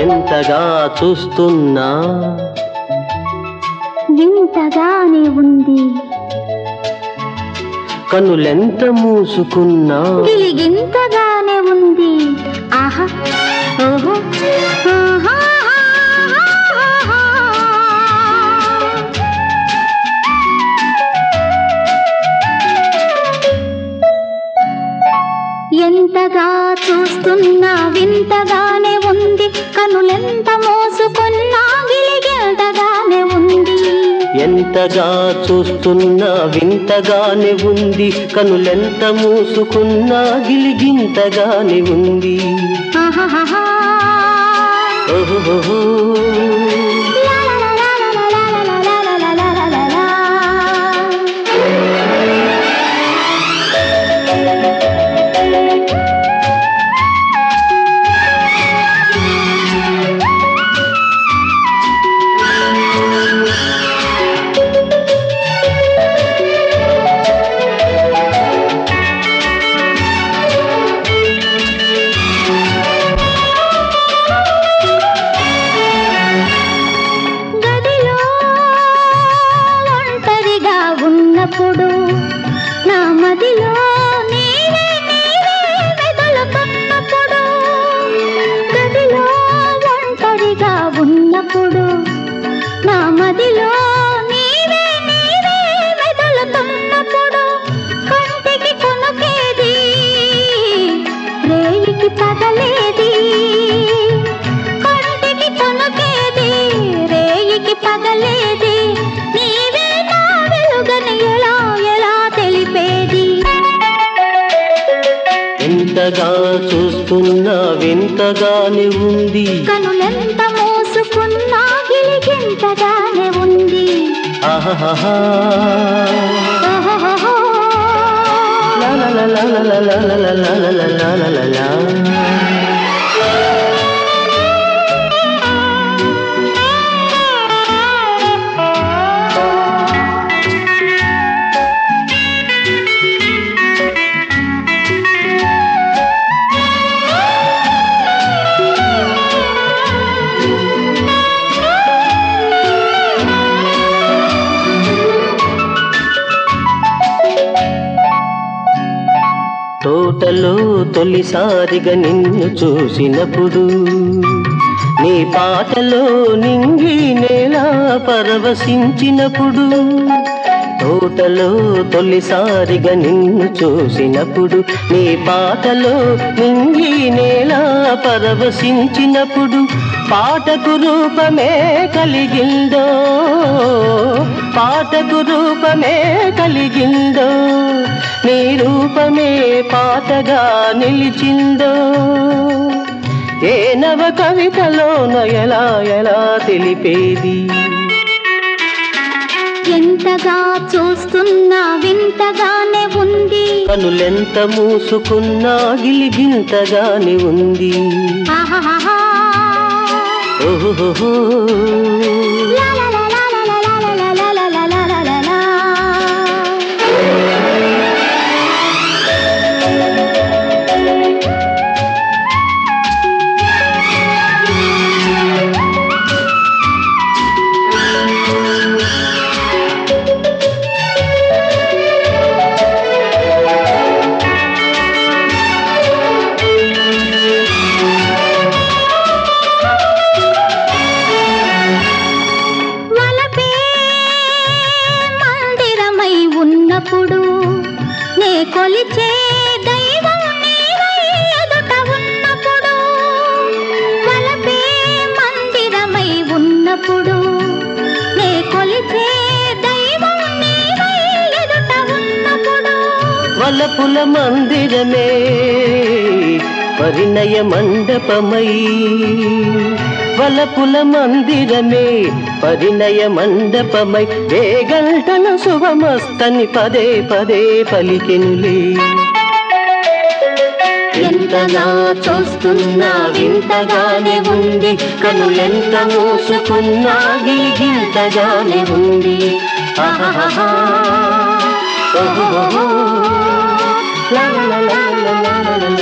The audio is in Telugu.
ఎంతగా చూస్తున్నా వింతగానే ఉంది కనులెంత మూసుకున్నా గిలిగింతగానే ఉంది ఆహా ఓహో ఆహా ఎంతగా చూస్తున్నా వింతగానే ఉంది కనులెంత మోసుకున్నా గిలిగింతగానే ఉంది ఎంతగా చూస్తున్నా వింతగానే ఉంది కనులెంత మూసుకున్నా గిలిగింతగానే ఉంది ఆహాహాహా. ఓహోహో లాలాలాలాలాలాలాలాలాలాలాలా. గదిలో ఒంటరిగా ఉన్నప్పుడు నా మదిలో నీవే నీవే మెదులుతున్నప్పుడు గదిలో ఒంటరిగా ఉన్నప్పుడు నా మదిలో నీవే నీవే మెదులుతున్నప్పుడు కంటికి కొనుకేది రేయికి పగలేది కంటికి కొనుకేది రేయికి పగలేది నీవే నా వెలుగని ఎలా ఎలా తెలిపేది ఎంతగా చూస్తున్నా వింతగానే ఉంది కనులెంత మోసుకున్నా గిలిగింతగానే ఉంది ఆహాహా ఓహోహోహో. లాలాలాలాలాలాలాలాలాలాలాలా. తోటలో తొలిసారిగా నిన్ను చూసినప్పుడు నీ పాటలో నింగి నేల పరవశించినప్పుడు తోటలో తొలిసారిగా నిన్ను చూసినప్పుడు నీ పాటలో నింగి నేల పరవశించినప్పుడు పాటకు రూపమే కలిగిందో పాటకు రూపమే కలిగిందో నీ రూపమే పాటగా నిలిచిందో ఏ నవ కవితలోన ఎలా ఎలా తెలిపేది ఎంతగా చూస్తున్నా వింతగానే ఉంది కనులెంత మూసుకున్నా గిలిగింతగానే ఉంది ఆహాహాహా. ఓహోహో లాలాలాలాలాలాలాలాలాలాలాలా. వలపే మందిరమై ఉన్నప్పుడు నే కొలిచే దైవం నీవై ఎదుట ఉన్నప్పుడు వలపే మందిరమై ఉన్నప్పుడు నే కొలిచే దైవం నీవై ఎదుట ఉన్నప్పుడు వలపుల మందిరమే పరిణయ మండపమై వలపుల మందిరమే పరిణయ మండపమై వేగంటల శుభమస్తని పదే పదే పలికెనులే ఎంతగా చూస్తున్నా వింతగానే ఉంది కనులెంత మూసుకున్నా గిలిగింతగానే ఉంది ఆహాహా ఓహోహో. లా లా లా లా లా లా లా లా